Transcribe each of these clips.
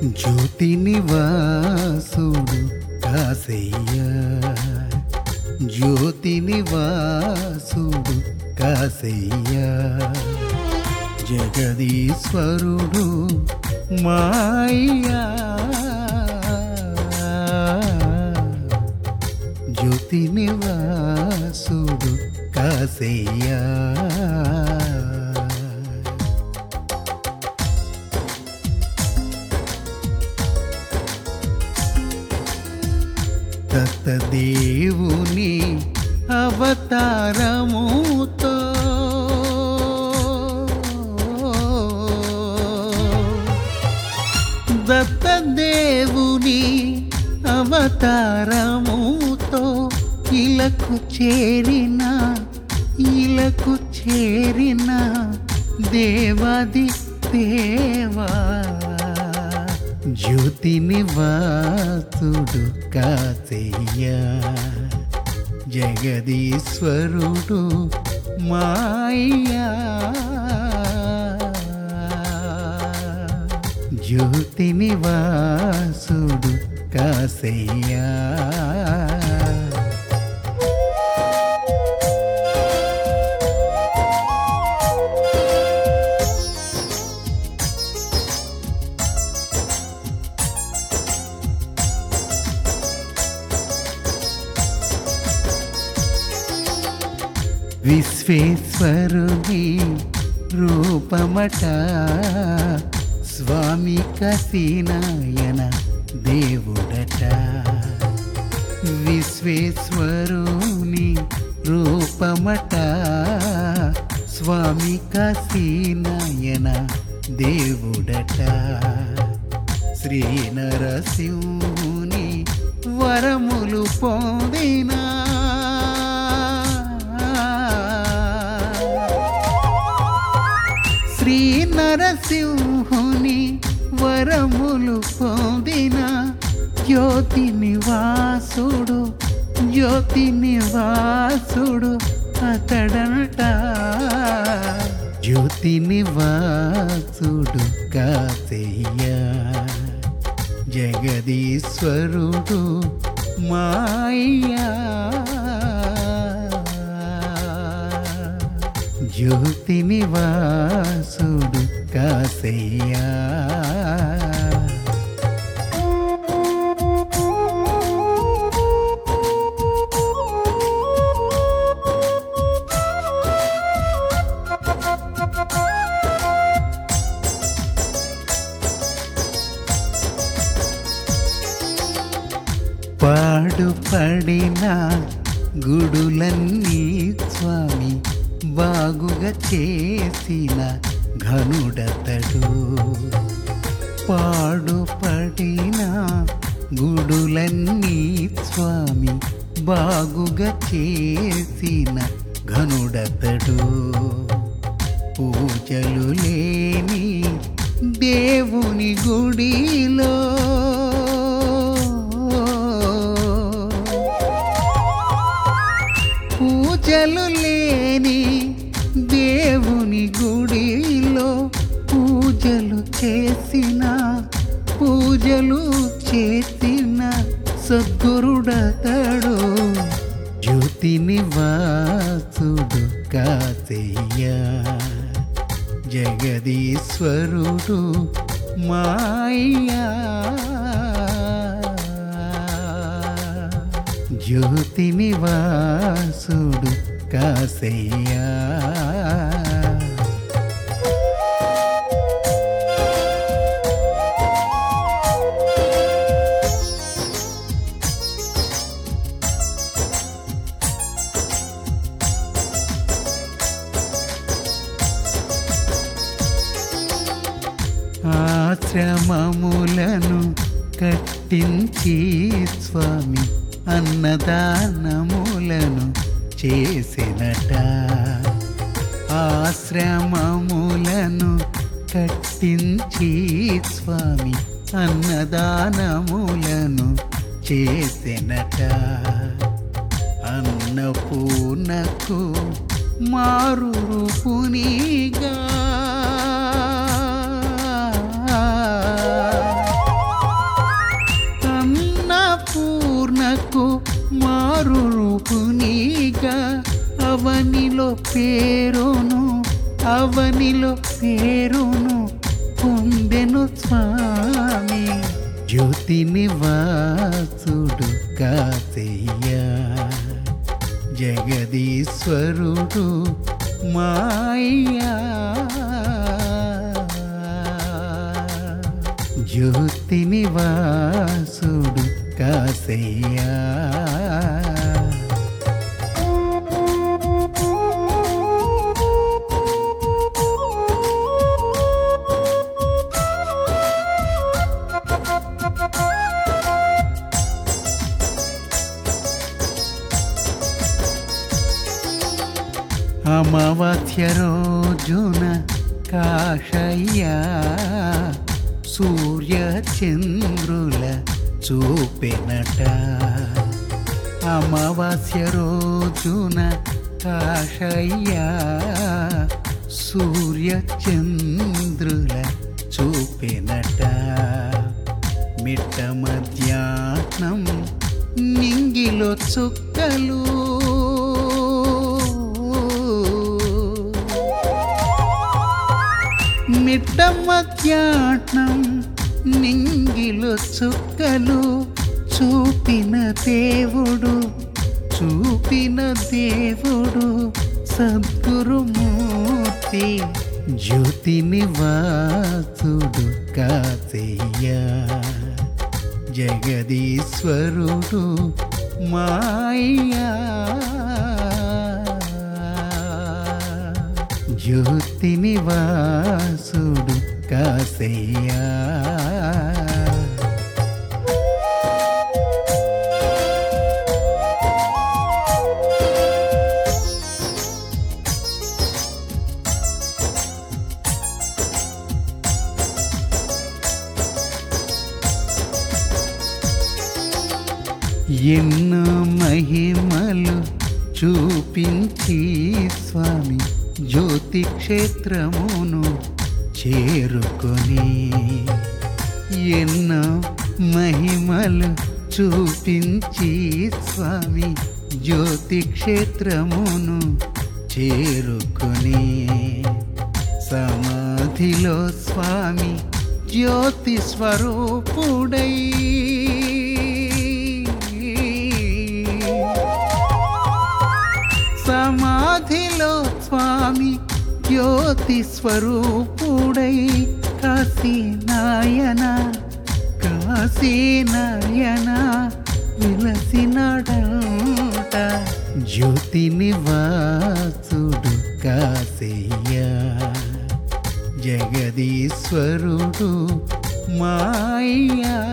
జ్యోతి నివాసుడు కాసయ్య జ్యోతి నివాసుడు కాసయ్య జగదీశ్వరుడు మాయ్యా జ్యోతి నివాసుడు కాసయ్యా దత్తదేవుని అవతారముతో దత్తదేవుని అవతారముతో ఇలకు చేరిన ఇలకు చేరిన దేవాది దేవా జ్యోతి నివాసుడు కాచయ్య జగదీశ్వరుడు మాయ్యా జ్యోతి నివాసుడు కాసయ్యా విశ్వేశ్వరుని రూపమట స్వామి కసీనాయన దేవుడట విశ్వేశ్వరుని రూపమట స్వామి కసీనాయన దేవుడట శ్రీ నరసింహుని వరములు పొందినా శ్రీ నరసింహుని వరములు పొందిన జ్యోతి నివాసుడు జ్యోతి నివాసుడు అతడనట జ్యోతి నివాసుడు కాసయ్య జగదీశ్వరుడు మాయ్యా జ్యోతి నివాసుడు కాసయ్యా పాడుపడిన గుడులన్నీ స్వామి బాగుగా చేసిన ఘనుడతడు పాడుపడిన గుడులన్నీ స్వామి బాగుగా చేసిన ఘనుడతడు పూజలు లేని దేవుని గుడిలో పూజలు లేని దేవుని గుడిలో పూజలు చేసిన పూజలు చేసిన సద్గురుడతడు జ్యోతి నివాసుడు కాసయ్య జగదీశ్వరుడు మాయ్యా జ్యోతి నివాసుడు కాసయ్యా ఆశ్రమములను కట్టించి స్వామి అన్నదానములను చేసినట ఆశ్రమములను కట్టించి స్వామి అన్నదానములను చేసినట అన్నపూర్ణకు మారు రూపునిగా పేరును అవనిలో పేరును పొందెను స్వామి జ్యోతి నివాసుడు కాసయ్యా జగదీశ్వరుడు మాయ్యా జ్యోతి నివాసుడు కాసయ్యా అమావాస్య రోజున కాషయ్యా సూర్య చంద్రుల చూపెనట అమావాస్య రోజున కాషయ్యా సూర్య చంద్రుల చూపెనట మిట్ట మధ్యాహ్నం నింగిలో చుక్కలు మిట్ట మధ్యాహ్నం నింగిలో చుక్కలు చూపిన దేవుడు చూపిన దేవుడు సద్గురుమూర్తి జ్యోతి నివాసుడు కాసయ్యా జగదీశ్వరుడు మాయ్యా జ్యోతి నివాసుడు కాసయ్యా ఎన్నో మహిమలు చూపించి స్వామి జ్యోతి క్షేత్రమును చేరుకొని ఎన్నో మహిమలు చూపించి స్వామి జ్యోతి క్షేత్రమును చేరుకొని సమాధిలో స్వామి జ్యోతి స్వరూపుడై సమాధిలో స్వామి జ్యోతి స్వరూపుడై కాశీ నాయన కాశీ నాయన విలసినడంట జ్యోతి నివాసుడు కాశయ్యా జగదీశ్వరుడు మాయ్యా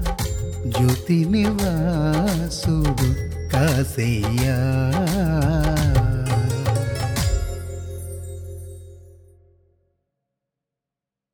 జ్యోతి నివాసుడు కాసయ్యా